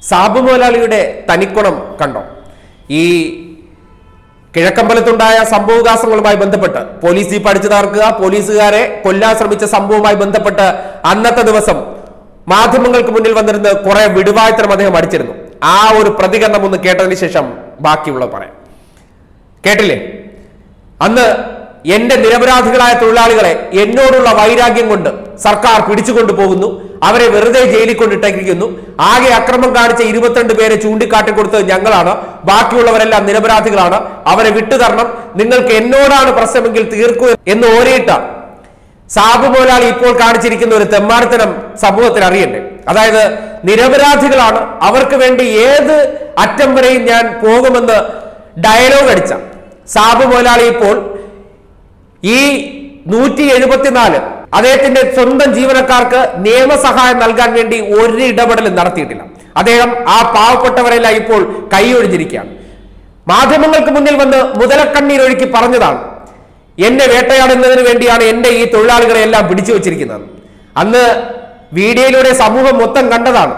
സാബു മുതലാളിയുടെ തനിക്കുണം കണ്ടോ ഈ കിഴക്കമ്പലത്തുണ്ടായ സംഭവവികാസങ്ങളുമായി ബന്ധപ്പെട്ട് പോലീസ് ജീപ്പ് അടിച്ചു തകർക്കുക പോലീസുകാരെ കൊല്ലാൻ ശ്രമിച്ച സംഭവവുമായി ബന്ധപ്പെട്ട് അന്നത്തെ ദിവസം മാധ്യമങ്ങൾക്ക് മുന്നിൽ വന്നിരുന്ന് കുറെ വിടുവായത്തരം അദ്ദേഹം അടിച്ചിരുന്നു ആ ഒരു പ്രതികരണം ഒന്ന് കേട്ടതിന് ശേഷം ബാക്കിയുള്ളത് പറയാം കേട്ടില്ലേ അന്ന് എന്റെ നിരപരാധികളായ തൊഴിലാളികളെ എന്നോടുള്ള വൈരാഗ്യം കൊണ്ട് സർക്കാർ പിടിച്ചുകൊണ്ടു പോകുന്നു അവരെ വെറുതെ ജയിലിൽ കൊണ്ടിട്ടിരിക്കുന്നു ആകെ അക്രമം കാണിച്ച ഇരുപത്തിരണ്ട് പേരെ ചൂണ്ടിക്കാട്ടി കൊടുത്തത് ഞങ്ങളാണ് ബാക്കിയുള്ളവരെല്ലാം നിരപരാധികളാണ് അവരെ വിട്ടുതരണം നിങ്ങൾക്ക് എന്നോടാണ് പ്രശ്നമെങ്കിൽ തീർക്കൂ എന്ന് ഓരയിട്ട സാബു മുതലാളി ഇപ്പോൾ കാണിച്ചിരിക്കുന്ന ഒരു തെമ്മാടിത്തരം സമൂഹത്തിന് അറിയണ്ടേ അതായത് നിരപരാധികളാണ് അവർക്ക് വേണ്ടി ഏത് അറ്റം വരെയും ഞാൻ പോകുമെന്ന് ഡയലോഗ് അടിച്ച സാബു മുതലാളി ഇപ്പോൾ ഈ നൂറ്റി എഴുപത്തിനാല് അദ്ദേഹത്തിന്റെ സ്വന്തം ജീവനക്കാർക്ക് നിയമസഹായം നൽകാൻ വേണ്ടി ഒരു ഇടപെടലും നടത്തിയിട്ടില്ല അദ്ദേഹം ആ പാവപ്പെട്ടവരെല്ലാം ഇപ്പോൾ കൈയൊഴിഞ്ഞിരിക്കുകയാണ് മാധ്യമങ്ങൾക്ക് മുന്നിൽ വന്ന് മുതലക്കണ്ണീരൊഴുക്കി പറഞ്ഞതാണ് എന്നെ വേട്ടയാടുന്നതിന് വേണ്ടിയാണ് എന്റെ ഈ തൊഴിലാളികളെ എല്ലാം പിടിച്ചു വച്ചിരിക്കുന്നത് അന്ന് വീഡിയോയിലൂടെ സമൂഹം മൊത്തം കണ്ടതാണ്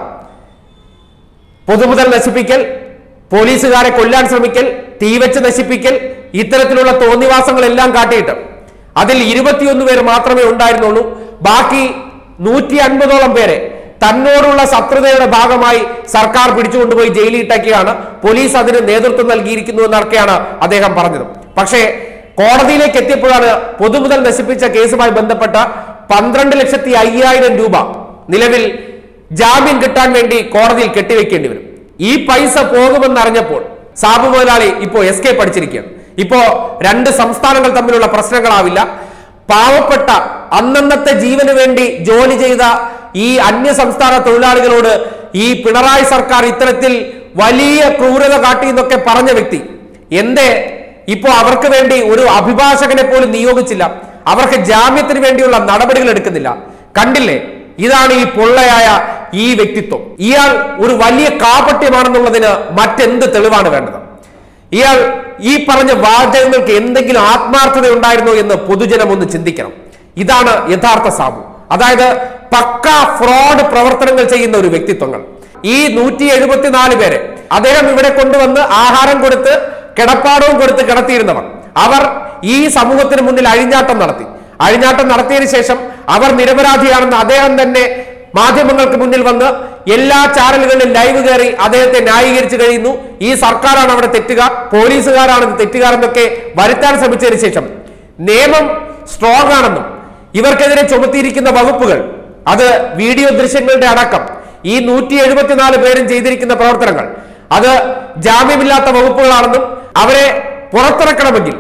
പൊതുമുതൽ നശിപ്പിക്കൽ പോലീസുകാരെ കൊല്ലാൻ ശ്രമിക്കൽ തീവച്ച് നശിപ്പിക്കൽ ഇത്തരത്തിലുള്ള തോന്നിവാസങ്ങളെല്ലാം കാട്ടിയിട്ട് അതിൽ ഇരുപത്തിയൊന്ന് പേർ മാത്രമേ ഉണ്ടായിരുന്നുള്ളൂ ബാക്കി നൂറ്റി അൻപതോളം പേരെ തന്നോടുള്ള ശത്രുതയുടെ ഭാഗമായി സർക്കാർ പിടിച്ചുകൊണ്ടുപോയി ജയിലിൽ ഇട്ടൊക്കെയാണ് പോലീസ് അതിന് നേതൃത്വം നൽകിയിരിക്കുന്നു എന്നൊക്കെയാണ് അദ്ദേഹം പറഞ്ഞത് പക്ഷേ കോടതിയിലേക്ക് എത്തിയപ്പോഴാണ് പൊതുമുതൽ നശിപ്പിച്ച കേസുമായി ബന്ധപ്പെട്ട പന്ത്രണ്ട് ലക്ഷത്തി അയ്യായിരം രൂപ നിലവിൽ ജാമ്യം കിട്ടാൻ വേണ്ടി കോടതിയിൽ കെട്ടിവെക്കേണ്ടി വരും ഈ പൈസ പോകുമെന്നറിഞ്ഞപ്പോൾ സാബു മുതലാളി ഇപ്പോ എസ്കേപ്പ് അടിച്ചിരിക്കുകയാണ് ഇപ്പോ രണ്ട് സംസ്ഥാനങ്ങൾ തമ്മിലുള്ള പ്രശ്നങ്ങളാവില്ല പാവപ്പെട്ട അന്നന്നത്തെ ജീവന് വേണ്ടി ജോലി ചെയ്ത ഈ അന്യ സംസ്ഥാന തൊഴിലാളികളോട് ഈ പിണറായി സർക്കാർ ഇത്തരത്തിൽ വലിയ ക്രൂരത കാട്ടി എന്നൊക്കെ പറഞ്ഞ വ്യക്തി എന്തേ ഇപ്പോ അവർക്ക് വേണ്ടി ഒരു അഭിഭാഷകനെ പോലും നിയോഗിച്ചില്ല അവർക്ക് ജാമ്യത്തിന് വേണ്ടിയുള്ള നടപടികൾ എടുക്കുന്നില്ല കണ്ടില്ലേ ഇതാണ് ഈ പൊള്ളയായ ഈ വ്യക്തിത്വം ഇയാൾ ഒരു വലിയ കാപട്യമാണെന്നുള്ളതിന് മറ്റെന്ത് തെളിവാണ് വേണ്ടത് ഇയാൾ ഈ പറഞ്ഞ വാചകങ്ങൾക്ക് എന്തെങ്കിലും ആത്മാർത്ഥത ഉണ്ടായിരുന്നോ എന്ന് പൊതുജനം ഒന്ന് ചിന്തിക്കണം ഇതാണ് യഥാർത്ഥ സാബു അതായത് പക്ക ഫ്രോഡ് പ്രവർത്തനങ്ങൾ ചെയ്യുന്ന ഒരു വ്യക്തിത്വങ്ങൾ ഈ നൂറ്റി എഴുപത്തിനാല് പേരെ അദ്ദേഹം ഇവിടെ കൊണ്ടുവന്ന് ആഹാരം കൊടുത്ത് കിടപ്പാടവും കൊടുത്ത് കിടത്തിയിരുന്നവർ അവർ ഈ സമൂഹത്തിന് മുന്നിൽ അഴിഞ്ഞാട്ടം നടത്തി അഴിഞ്ഞാട്ടം നടത്തിയതിനു ശേഷം അവർ നിരപരാധിയാണെന്ന് അദ്ദേഹം തന്നെ മാധ്യമങ്ങൾക്ക് മുന്നിൽ വന്ന് എല്ലാ ചാനലുകളിലും ലൈവ് കയറി അദ്ദേഹത്തെ ന്യായീകരിച്ചു കഴിയുന്നു ഈ സർക്കാരാണ് അവിടെ തെറ്റുകാർ പോലീസുകാരാണ് തെറ്റുകാർ എന്നൊക്കെ വരുത്താൻ ശ്രമിച്ചതിന് ശേഷം നിയമം സ്ട്രോങ് ആണെന്നും ഇവർക്കെതിരെ ചുമത്തിയിരിക്കുന്ന വകുപ്പുകൾ അത് വീഡിയോ ദൃശ്യങ്ങളുടെ അടക്കം ഈ നൂറ്റി എഴുപത്തിനാല് പേരും ചെയ്തിരിക്കുന്ന പ്രവർത്തനങ്ങൾ അത് ജാമ്യമില്ലാത്ത വകുപ്പുകളാണെന്നും അവരെ പുറത്തിറക്കണമെങ്കിൽ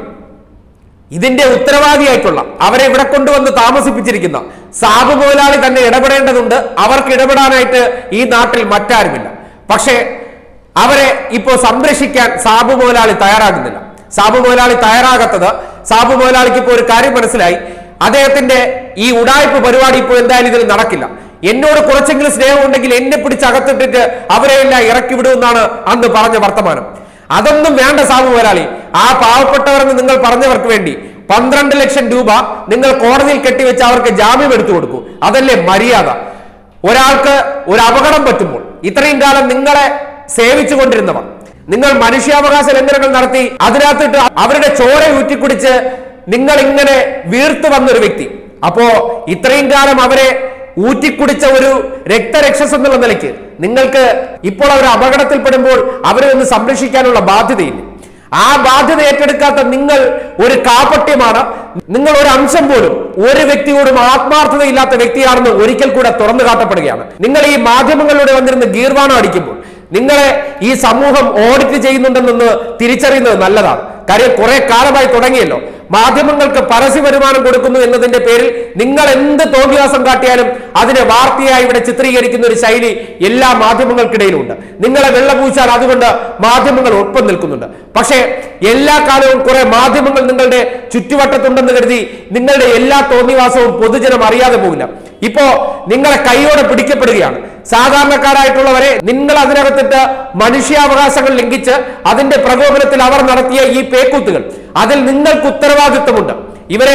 ഇതിന്റെ ഉത്തരവാദിയായിട്ടുള്ള അവരെ ഇവിടെ കൊണ്ടുവന്ന് താമസിപ്പിച്ചിരിക്കുന്ന സാബു മുതലാളി തന്നെ ഇടപെടേണ്ടതുണ്ട് അവർക്ക് ഇടപെടാനായിട്ട് ഈ നാട്ടിൽ മറ്റാരുമില്ല പക്ഷേ അവരെ ഇപ്പോ സംരക്ഷിക്കാൻ സാബു മുതലാളി തയ്യാറാകുന്നില്ല സാബു മുതലാളി തയ്യാറാകാത്തത് സാബു മുതലാളിക്ക് ഇപ്പോൾ ഒരു കാര്യം മനസ്സിലായി അദ്ദേഹത്തിന്റെ ഈ ഉടായ്പ പരിപാടി ഇപ്പോൾ എന്തായാലും ഇതിൽ നടക്കില്ല എന്നോട് കുറച്ചെങ്കിലും സ്നേഹമുണ്ടെങ്കിൽ എന്നെ പിടിച്ച് അകത്തിട്ടിട്ട് അവരെയെല്ലാം ഇറക്കി വിടുമെന്നാണ് അന്ന് പറഞ്ഞ വർത്തമാനം അതൊന്നും വേണ്ട സാബു മുതലാളി ആ പാവപ്പെട്ടവരെന്ന് നിങ്ങൾ പറഞ്ഞവർക്ക് വേണ്ടി പന്ത്രണ്ട് ലക്ഷം രൂപ നിങ്ങൾ കോടതിയിൽ കെട്ടിവെച്ച് അവർക്ക് ജാമ്യം എടുത്തു കൊടുക്കൂ അതല്ലേ മര്യാദ ഒരാൾക്ക് ഒരു അപകടം പറ്റുമ്പോൾ ഇത്രയും കാലം നിങ്ങളെ സേവിച്ചു കൊണ്ടിരുന്നവർ നിങ്ങൾ മനുഷ്യാവകാശ ലംഘനങ്ങൾ നടത്തി അതിനകത്തിട്ട് അവരുടെ ചോര ഊറ്റിക്കുടിച്ച് നിങ്ങൾ ഇങ്ങനെ വീർത്തു വന്നൊരു വ്യക്തി അപ്പോ ഇത്രയും കാലം അവരെ ഊറ്റിക്കുടിച്ച ഒരു രക്തരക്ഷസ് എന്നുള്ള നിലയ്ക്ക് നിങ്ങൾക്ക് ഇപ്പോൾ അവർ അപകടത്തിൽപ്പെടുമ്പോൾ അവരെ ഒന്ന് സംരക്ഷിക്കാനുള്ള ബാധ്യതയില്ല ആ ബാധ്യത ഏറ്റെടുക്കാത്ത നിങ്ങൾ ഒരു കാപട്യമാണ് നിങ്ങൾ ഒരു അംശം പോലും ഒരു വ്യക്തിയോടും ആത്മാർത്ഥതയില്ലാത്ത വ്യക്തിയാണെന്ന് ഒരിക്കൽ കൂടെ തുറന്നു കാട്ടപ്പെടുകയാണ് നിങ്ങൾ ഈ മാധ്യമങ്ങളിലൂടെ വന്നിരുന്ന് ഗീർവാണം അടിക്കുമ്പോൾ നിങ്ങളെ ഈ സമൂഹം ഓഡിറ്റ് ചെയ്യുന്നുണ്ടെന്നൊന്ന് തിരിച്ചറിയുന്നത് നല്ലതാണ് കാര്യം കുറെ കാലമായി തുടങ്ങിയല്ലോ മാധ്യമങ്ങൾക്ക് പരസ്യ വരുമാനം കൊടുക്കുന്നു എന്നതിന്റെ പേരിൽ നിങ്ങൾ എന്ത് തോന്നിയാസം കാട്ടിയാലും അതിനെ വാർത്തയായി ഇവിടെ ചിത്രീകരിക്കുന്ന ഒരു ശൈലി എല്ലാ മാധ്യമങ്ങൾക്കിടയിലുണ്ട് നിങ്ങളെ വെള്ളപൂശാൻ അതുകൊണ്ട് മാധ്യമങ്ങൾ ഒപ്പം നിൽക്കുന്നുണ്ട് പക്ഷേ എല്ലാ കാലവും കുറെ മാധ്യമങ്ങൾ നിങ്ങളുടെ ചുറ്റുവട്ടത്തുണ്ടെന്ന് കരുതി നിങ്ങളുടെ എല്ലാ തോന്നിവാസവും പൊതുജനം അറിയാതെ പോകില്ല ഇപ്പോ നിങ്ങളെ കൈയോടെ പിടിക്കപ്പെടുകയാണ് സാധാരണക്കാരായിട്ടുള്ളവരെ നിങ്ങൾ അതിനകത്തിട്ട് മനുഷ്യാവകാശങ്ങൾ ലംഘിച്ച് അതിന്റെ പ്രകോപനത്തിൽ അവർ നടത്തിയ ഈ പേക്കൂത്തുകൾ അതിൽ നിങ്ങൾക്ക് ഉത്തരവാദിത്വമുണ്ട് ഇവരെ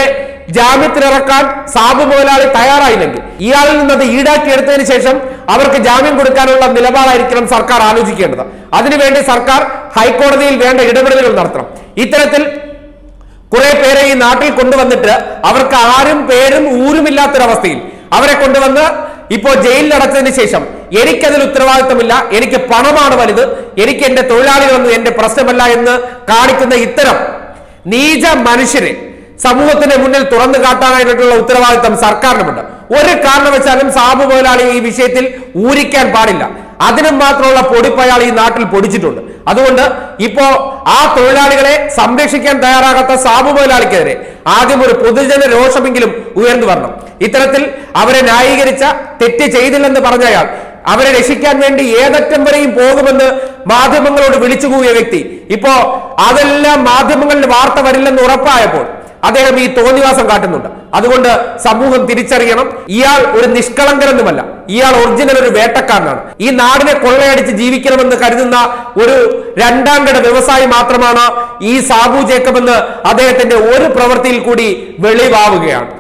ജാമ്യത്തിലിറക്കാൻ സാബു മുതലാളി തയ്യാറായില്ലെങ്കിൽ ഇയാളിൽ നിന്ന് അത് ഈടാക്കിയെടുത്തതിന് ശേഷം അവർക്ക് ജാമ്യം കൊടുക്കാനുള്ള നിലപാടായിരിക്കണം സർക്കാർ ആലോചിക്കേണ്ടത് അതിനുവേണ്ടി സർക്കാർ ഹൈക്കോടതിയിൽ വേണ്ട ഇടപെടലുകൾ നടത്തണം ഇത്തരത്തിൽ കുറെ പേരെ ഈ നാട്ടിൽ കൊണ്ടുവന്നിട്ട് അവർക്ക് ആരും പേരും ഊരുമില്ലാത്തൊരവസ്ഥയിൽ അവരെ കൊണ്ടുവന്ന് ഇപ്പോ ജയിലിൽ അടച്ചതിന് ശേഷം എനിക്കതിൽ ഉത്തരവാദിത്തമില്ല എനിക്ക് പണമാണ് വലുത് എനിക്ക് എന്റെ തൊഴിലാളികളൊന്നും എന്റെ പ്രശ്നമല്ല എന്ന് കാണിക്കുന്ന ഇത്തരം നീച മനുഷ്യരെ സമൂഹത്തിന്റെ മുന്നിൽ തുറന്നു കാട്ടാനായിട്ടുള്ള ഉത്തരവാദിത്തം സർക്കാരിനുമുണ്ട് ഒരു കാരണവശാലും സാബു മുതലാളി ഈ വിഷയത്തിൽ ഊരിക്കാൻ പാടില്ല അതിനും മാത്രമുള്ള പൊടിപ്പ് അയാൾ ഈ നാട്ടിൽ പൊടിച്ചിട്ടുണ്ട് അതുകൊണ്ട് ഇപ്പോ ആ തൊഴിലാളികളെ സംരക്ഷിക്കാൻ തയ്യാറാകാത്ത സാബു മുതലാളിക്കെതിരെ ആദ്യം ഒരു പൊതുജന രോഷമെങ്കിലും ഉയർന്നു വരണം ഇത്തരത്തിൽ അവരെ ന്യായീകരിച്ച തെറ്റ് ചെയ്തില്ലെന്ന് പറഞ്ഞ അയാൾ അവരെ രക്ഷിക്കാൻ വേണ്ടി ഏതറ്റം വരെയും പോകുമെന്ന് മാധ്യമങ്ങളോട് വിളിച്ചുകൂവിയ വ്യക്തി ഇപ്പോ അതെല്ലാം മാധ്യമങ്ങളിൽ വാർത്ത വരില്ലെന്ന് ഉറപ്പായപ്പോൾ അദ്ദേഹം ഈ തോന്നിവാസം കാട്ടുന്നുണ്ട് അതുകൊണ്ട് സമൂഹം തിരിച്ചറിയണം ഇയാൾ ഒരു നിഷ്കളങ്കരൊന്നുമല്ല ഇയാൾ ഒറിജിനൽ ഒരു വേട്ടക്കാരനാണ് ഈ നാടിനെ കൊള്ളയടിച്ച് ജീവിക്കണമെന്ന് കരുതുന്ന ഒരു രണ്ടാം കിട വ്യവസായി മാത്രമാണ് ഈ സാബു ജേക്കബ് എന്ന് അദ്ദേഹത്തിന്റെ ഒരു പ്രവൃത്തിയിൽ കൂടി വെളിവാവുകയാണ്